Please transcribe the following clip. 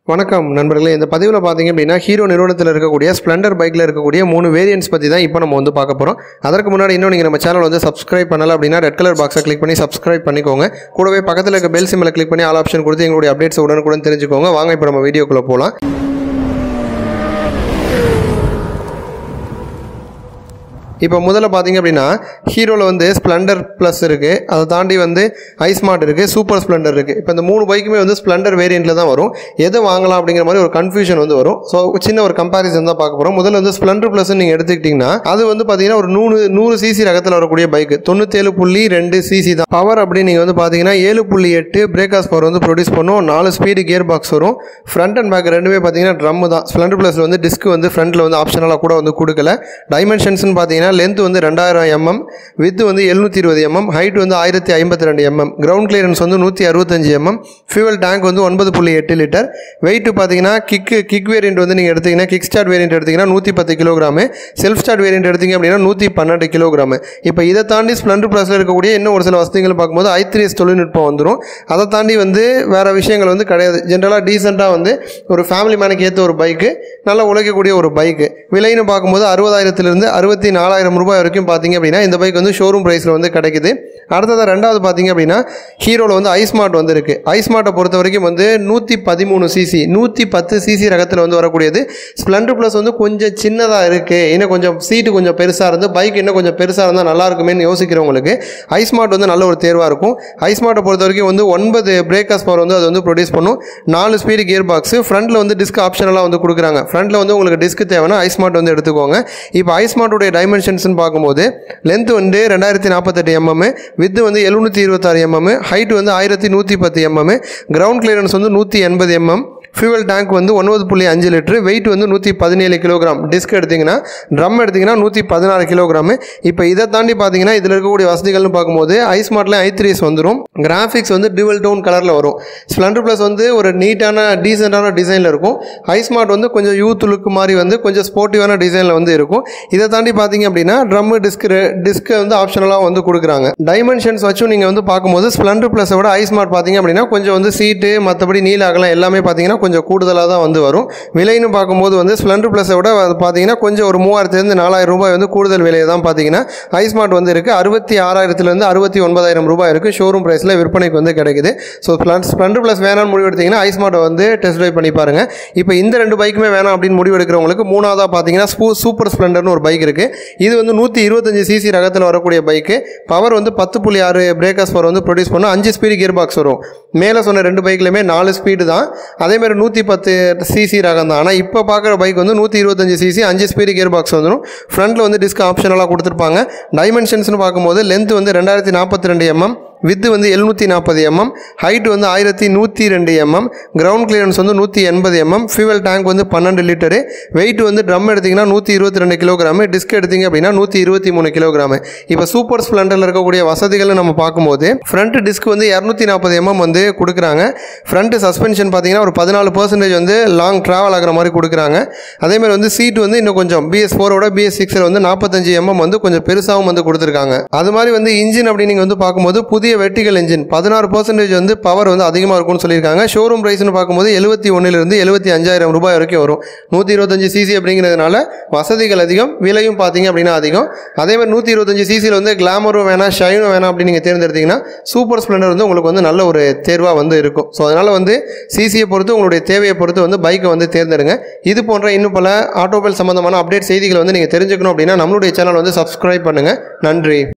வணக்கம் நண்பர்களே இந்த பதிவில் பார்த்தீங்க அப்படின்னா ஹீரோ நிறுவனத்தில் இருக்கக்கூடிய ஸ்ப்ளெண்டர் பைக்கில் இருக்கக்கூடிய மூணு வேரியன்ட்ஸ் பற்றி தான் இப்போ நம்ம வந்து பார்க்க போகிறோம் அதற்கு முன்னாடி இன்னும் நீங்கள் நம்ம சேனல் வந்து சப்ஸ்கிரைப் பண்ணல அப்படின்னா ரெட் கலர் பாக்ஸை கிளிக் பண்ணி சப்ஸ்கிரைப் பண்ணிக்கோங்க கூடவே பக்கத்தில் இருக்க பெல் சிம்மில் கிளிக் பண்ணி ஆல் ஆப்ஷன் கொடுத்து எங்களுடைய அப்டேட்ஸ் உடனுக்குடன் தெரிஞ்சுக்கோங்க வாங்க இப்போ நம்ம வீடியோக்குள்ளே போகலாம் இப்போ முதல்ல பார்த்தீங்க அப்படின்னா ஹீரோவில் வந்து ஸ்ப்ளெண்டர் ப்ளஸ் இருக்குது அதை தாண்டி வந்து ஐஸ்மார்ட் இருக்குது சூப்பர் ஸ்ப்ளெண்டர் இருக்குது இப்போ இந்த மூணு பைக்குமே வந்து ஸ்ப்ளெண்டர் வேரியண்ட்டில் தான் வரும் எதை வாங்கலாம் அப்படிங்கிற மாதிரி ஒரு கன்ஃபியூஷன் வந்து வரும் ஸோ சின்ன ஒரு கம்பேரிசன் தான் பார்க்க போகிறோம் முதல்ல வந்து ஸ்ப்ளெண்டர் ப்ளஸ் நீங்கள் எடுத்துக்கிட்டிங்கன்னா அது வந்து பார்த்தீங்கன்னா ஒரு நூறு நூறு சிசி ரகத்தில் வரக்கூடிய பைக்கு தொண்ணூற்றேழு புள்ளி ரெண்டு சிசி தான் பவர் அப்படின்னு நீங்கள் வந்து பார்த்தீங்கன்னா ஏழு புள்ளி எட்டு பிரேக்காஸ் பவர் வந்து ப்ரொடியூஸ் பண்ணும் நாலு ஸ்பீடு கியர் பாக்ஸ் வரும் ஃப்ரண்ட் அண்ட் பேக் ரெண்டுமே பார்த்தீங்கன்னா ட்ரம் தான் ஸ்ப்ளெண்டர் ப்ளஸில் வந்து டிஸ்க் வந்து ஃப்ரண்ட்டில் வந்து ஆப்ஷனலாக கூட வந்து கொடுக்கல டைமென்ஷன்ஸ்னு பார்த்தீங்கன்னா லென்த் வந்து ரெண்டாயிரம் எம்எம் வித் வந்து எழுநூற்றி இருபது எம்எம் ஹைட் வந்து ஆயிரத்தி ஐம்பத்தி ரெண்டு எம்எம் கிரவுண்ட் கிளியரன்ஸ் வந்து நூற்றி அறுபத்தஞ்சு எம்எம் ஃபியூவல் டேங்க் வந்து ஒன்பது புள்ளி எட்டு லிட்டர் வெயிட் பார்த்தீங்கன்னா கிக் கிக் வேரியன்ட் வந்து நீங்கள் எடுத்தீங்கன்னா கிக் ஸ்டார்ட் வேரியன்ட் எடுத்தீங்கன்னா நூற்றி பத்து கிலோகிராமு செல்ஃப் ஸ்டார்ட் வேரியன்ட் எடுத்தீங்க அப்படின்னா நூற்றி பன்னெண்டு கிலோகிராமு இப்போ இதை தாண்டி ஸ்ப்ளெண்டர் ப்ளஸில் இருக்கக்கூடிய இன்னும் ஒரு சில வசதிகள் பார்க்கும்போது ஐத்ரீஸ் தொழில்நுட்பம் வந்துடும் அதை தாண்டி வந்து வேறு விஷயங்கள் வந்து கிடையாது ஜென்ரலாக டீசெண்டாக வந்து ஒரு ஃபேமிலி மேனுக்கு ஏற்ற ஒரு பைக்கு நல்லா உழைக்கக்கூடிய ஒரு பைக்கு விலைன்னு பார்க்கும்போது அறுபதாயிரத்துலேருந்து அறுபத்தி நாலாயிரம் ரூபாய் வரைக்கும் பார்த்தீங்க அப்படின்னா இந்த பைக் வந்து ஷோரூம் ப்ரைஸில் வந்து கிடைக்குது அடுத்ததாக ரெண்டாவது பார்த்தீங்க அப்படின்னா ஹீரோவில் வந்து ஐஸ்மார்ட் வந்து இருக்குது ஐஸ்மார்ட்டை பொறுத்த வரைக்கும் வந்து நூற்றி பதிமூணு சிசி நூற்றி பத்து சிசி ரகத்தில் வந்து வரக்கூடியது ஸ்ப்ளெண்டர் ப்ளஸ் வந்து கொஞ்சம் சின்னதாக இருக்குது இன்னும் கொஞ்சம் சீட்டு கொஞ்சம் பெருசாக இருந்து பைக் இன்னும் கொஞ்சம் பெருசாக இருந்தால் நல்லா இருக்குமேன்னு யோசிக்கிறவங்களுக்கு ஐஸ்மார்ட் வந்து நல்ல ஒரு தேர்வாக இருக்கும் ஐஸ்மார்ட்டை பொறுத்த வரைக்கும் வந்து ஒன்பது பிரேக்கர்ஸ் பவர் வந்து அது வந்து ப்ரொடியூஸ் பண்ணும் நாலு ஸ்பீடு கியர் பாக்ஸு ஃப்ரண்ட்டில் வந்து டிஸ்க் ஆப்ஷனலாக வந்து கொடுக்குறாங்க ஃப்ரண்ட்டில் வந்து உங்களுக்கு டிஸ்க் தேவைன்னா ஐஸ்மார்ட் வந்து எடுத்துக்கோங்க இப்போ ஐஸ்மார்ட்டுடைய டைமென்ஷன்ஸ்னு பார்க்கும்போது லென்த் வந்து ரெண்டாயிரத்தி நாற்பத்தெட்டு எம்எம் வித்து வந்து எழுநூற்றி இருபத்தாறு எம்எம் ஹைட் வந்து ஆயிரத்தி நூற்றி பத்து எம்எம் கிரவுண்ட் கிளியரன்ஸ் வந்து நூற்றி எண்பது எம்எம் ஃபியூவல் டேங்க் வந்து ஒன்பது புள்ளி அஞ்சு லிட்டரு வெயிட் வந்து நூற்றி பதினேழு கிலோகிராம் டிஸ்க் எடுத்திங்கன்னா ட்ரம் எடுத்திங்கன்னா நூற்றி பதினாறு கிலோகிராமு இப்போ இதை தாண்டி பார்த்தீங்கன்னா இதில் இருக்கக்கூடிய வசதிகள்னு பார்க்கும்போது ஐஸ்மார்ட்டில் ஐ த்ரீஸ் வந்துடும் கிராஃபிக்ஸ் வந்து டிவல் டோன் கலரில் வரும் ஸ்ப்ளெண்டர் ப்ளஸ் வந்து ஒரு நீட்டான டீசெண்டான டிசைனில் இருக்கும் ஐஸ்மார்ட் வந்து கொஞ்சம் யூத் லுக் மாதிரி வந்து கொஞ்சம் ஸ்போர்ட்டிவான டிசைனில் வந்து இருக்கும் இதை தாண்டி பார்த்தீங்க அப்படின்னா ட்ரம் டிஸ்க் டிஸ்க்கு வந்து ஆப்ஷனலாக வந்து கொடுக்குறாங்க டைமென்ஷன்ஸ் வச்சும் நீங்கள் வந்து பார்க்கும்போது ஸ்ப்ளெண்டர் ப்ளஸை விட ஐஸ்மார்ட் பார்த்தீங்க அப்படின்னா கொஞ்சம் வந்து சீட்டு மற்றபடி நீல அகலம் எல்லாமே பார்த்தீங்கன்னா கொஞ்சம் கூடுதலாக தான் வந்து வரும் விலைன்னு பார்க்கும்போது வந்து ஸ்ப்ளெண்டர் ப்ளஸை விட அது பார்த்தீங்கன்னா கொஞ்சம் ஒரு மூவாயிரத்துலேருந்து நாலாயிரம் ரூபாய் வந்து கூடுதல் விலையை தான் பார்த்தீங்கன்னா ஐஸ்மார்ட் வந்து இருக்குது அறுபத்தி ஆறாயிரத்துலேருந்து அறுபத்தி ஒன்பதாயிரம் ரூபாய் இருக்குது ஷோரூம் ப்ரைஸில் விற்பனைக்கு வந்து கிடைக்குது ஸோ ஸ்ப்ளெண்டர் ப்ளஸ் வேணாம்னு முடிவு எடுத்தீங்கன்னா ஐஸ்மார்ட்டை வந்து டெஸ்ட் ட்ரைவ் பண்ணி பாருங்கள் இப்போ இந்த ரெண்டு பைக்குமே வேணாம் அப்படின்னு முடிவு எடுக்கிறவங்களுக்கு மூணாவதாக பார்த்தீங்கன்னா ஸ்பூ சூப்பர் ஸ்ப்ளெண்டர்னு ஒரு பைக் இருக்குது இது வந்து நூற்றி இருபத்தஞ்சி சிசி ரகத்தில் வரக்கூடிய பைக்கு பவர் வந்து பத்து புள்ளி ஆறு பிரேக்கர்ஸ் பவர் வந்து ப்ரொடியூஸ் பண்ணும் அஞ்சு ஸ்பீடு கியர் பாக்ஸ் வரும் மேலே சொன்ன ரெண்டு பைக்லையுமே நாலு ஸ்பீடு தான் அதேமாதிரி நூற்றி பத்து சிசி ரகம் தான் ஆனால் இப்போ பார்க்குற பைக் வந்து நூற்றி இருபத்தஞ்சி சிசி அஞ்சு ஸ்பீடு கியர் பாக்ஸ் வந்துடும் ஃப்ரண்ட்டில் வந்து டிஸ்க் ஆப்ஷனலாக கொடுத்துருப்பாங்க டைமென்ஷன்ஸ்னு பார்க்கும்போது லென்த் வந்து ரெண்டாயிரத்தி நாற்பத்தி ரெண்டு எம்எம் வித்து வந்து எழுநூற்றி நாற்பது எம்எம் ஹைட் வந்து ஆயிரத்தி நூற்றி ரெண்டு எம்எம் கிரவுண்ட் கிளியரன்ஸ் வந்து நூற்றி எண்பது எம்எம் ஃபியூவல் டேங்க் வந்து பன்னெண்டு லிட்டரு வெயிட் வந்து ட்ரம் எடுத்திங்கன்னா நூற்றி இருபத்தி ரெண்டு கிலோகிராமு டிஸ்க் எடுத்திங்க அப்படின்னா நூற்றி இருபத்தி மூணு கிலோகிராமு இப்போ சூப்பர் ஸ்ப்ளெண்டரில் இருக்கக்கூடிய வசதிகளை நம்ம பார்க்கும்போது ஃப்ரண்ட் டிஸ்க் வந்து இரநூத்தி நாற்பது எம்எம் வந்து கொடுக்குறாங்க ஃப்ரண்ட் சஸ்பென்ஷன் பார்த்தீங்கன்னா ஒரு பதினாலு பர்சன்டேஜ் வந்து லாங் ட்ராவல் ஆகிற மாதிரி கொடுக்குறாங்க அதேமாதிரி வந்து சீட் வந்து இன்னும் கொஞ்சம் பிஎஸ் ஃபோரோட பிஎஸ் சிக்ஸில் வந்து நாற்பத்தஞ்சு எம்எம் வந்து கொஞ்சம் பெருசாகவும் வந்து கொடுத்துருக்காங்க அது மாதிரி வந்து இன்ஜின் அப்படின்னு நீங்கள் வந்து பார்க்கும்போது புதிய வெர்டிகல் இன்ஜின் பதினாறு பர்சன்டேஜ் வந்து பவர் வந்து அதிகமாக இருக்கும்னு சொல்லியிருக்காங்க ஷோரூம் ப்ரைஸ்னு பார்க்கும்போது எழுபத்தி ஒன்றிலிருந்து எழுபத்தி அஞ்சாயிரம் ரூபாய் வரைக்கும் வரும் நூற்றி இருபத்தஞ்சு சிசி அப்படிங்கிறதுனால வசதிகள் அதிகம் விலையும் பார்த்தீங்க அப்படின்னா அதிகம் அதே மாதிரி நூற்றி இருபத்தஞ்சு சிசியில் வந்து கிளாமரும் வேணாம் ஷைனும் வேணாம் அப்படின்னு நீங்கள் தேர்ந்தெடுத்தீங்கன்னா சூப்பர் ஸ்ப்ளெண்டர் வந்து உங்களுக்கு வந்து நல்ல ஒரு தேர்வாக வந்து இருக்கும் ஸோ அதனால் வந்து சிசியை பொறுத்து உங்களுடைய தேவையை பொறுத்து வந்து பைக்கை வந்து தேர்ந்தெடுங்க இது போன்ற இன்னும் பல ஆட்டோமொபைல் சம்மந்தமான அப்டேட் செய்திகளை வந்து நீங்கள் தெரிஞ்சுக்கணும் அப்படின்னா நம்மளுடைய சேனல் வந்து சப்ஸ்கிரைப் பண்ணுங்கள் நன்றி